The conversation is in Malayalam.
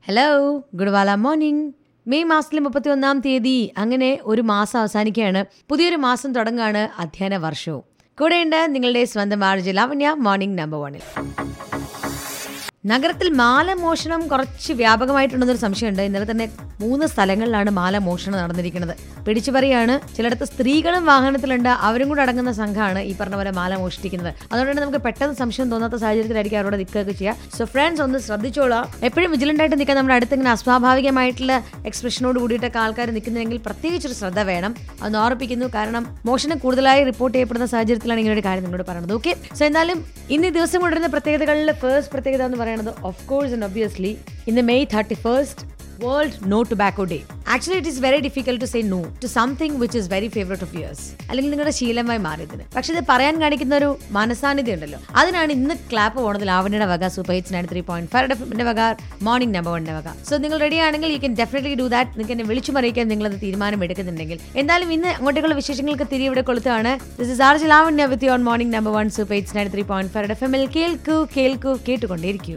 ഹലോ ഗുഡ്വാല മോർണിംഗ് മെയ് മാസത്തിലെ മുപ്പത്തി ഒന്നാം തീയതി അങ്ങനെ ഒരു മാസം അവസാനിക്കുകയാണ് പുതിയൊരു മാസം തുടങ്ങുകയാണ് അധ്യയന വർഷവും കൂടെയുണ്ട് നിങ്ങളുടെ സ്വന്തം ആർജി ലാവണ്യ മോർണിംഗ് നമ്പർ വണ്ണിൽ നഗരത്തിൽ മാലമോഷണം കുറച്ച് വ്യാപകമായിട്ടുണ്ടെന്നൊരു സംശയമുണ്ട് ഇന്നലെ തന്നെ മൂന്ന് സ്ഥലങ്ങളിലാണ് മാലമോഷണം നടന്നിരിക്കുന്നത് പിടിച്ചു പറയാണ് ചിലയിടത്ത് സ്ത്രീകളും വാഹനത്തിലുണ്ട് അവരും കൂടെ അടങ്ങുന്ന സംഘമാണ് ഈ പറഞ്ഞ പോലെ മാല മോഷ്ടിക്കുന്നത് അതുകൊണ്ട് തന്നെ നമുക്ക് പെട്ടെന്ന് സംശയം തോന്നാത്ത സാഹചര്യത്തിലായിരിക്കും അവരോട് നിൽക്കുകയൊക്കെ ചെയ്യുക സോ ഫ്രണ്ട്സ് ഒന്ന് ശ്രദ്ധിച്ചോളാം എപ്പോഴും വിജിലൻ്റ് ആയിട്ട് നിൽക്കാൻ നമ്മുടെ അടുത്ത് ഇങ്ങനെ അസ്വാഭാവികമായിട്ടുള്ള എക്സ്പ്രഷനോട് കൂടിയിട്ടൊക്കെ ആൾക്കാർ നിൽക്കുന്നെങ്കിൽ പ്രത്യേകിച്ചൊരു ശ്രദ്ധ വേണം അത് ഓർപ്പിക്കുന്നു കാരണം മോഷണം കൂടുതലായി റിപ്പോർട്ട് ചെയ്യപ്പെടുന്ന സാഹചര്യത്തിലാണ് ഇങ്ങനെ ഒരു കാര്യം നിങ്ങളോട് പറയുന്നത് ഓക്കെ സോ എന്തായാലും ഇന്ന് ഈ ദിവസം കൊണ്ടുവരുന്ന പ്രത്യേകതകളിലെ ഫസ്റ്റ് പ്രത്യേകത എന്ന് പറയുന്നത് ഓഫ് കോഴ്സ് ആൻഡ് ഒബ്വിയസ്ലി ഇന്ന് May thirty first world no tobacco day actually it is very difficult to say no to something which is very favourite of yours അല്ലെങ്കിൽ നിങ്ങളുടെ ശീലമായി മാറിയതിന് പക്ഷെ ഇത് പറയാൻ കാണിക്കുന്ന ഒരു മനസാന്നിധ്യം ഉണ്ടല്ലോ അതിനാണ് ഇന്ന് ക്ലാപ്പ് പോണത് ലാവണ്യയുടെ വക super hits nine three point five എഫിന്റെ വക മോർണിംഗ് നമ്പർ വണ്ണിന്റെ വക സോ നിങ്ങൾ റെഡി ആണെങ്കിൽ you can definitely do that നിങ്ങൾക്ക് എന്നെ വിളിച്ചു മറിയിക്കാൻ നിങ്ങളത് തീരുമാനം എടുക്കുന്നുണ്ടെങ്കിൽ എന്തായാലും ഇന്ന് അങ്ങോട്ടേക്കുള്ള വിശേഷങ്ങൾക്ക് തിരി ഇവിടെ കൊളുത്താണ് this is R J Lavanya with your morning number one super hits nine three point five F എമ്മിൽ കേൾക്കൂ കേൾക്കൂ കേട്ടുകൊണ്ടേയിരിക്കൂ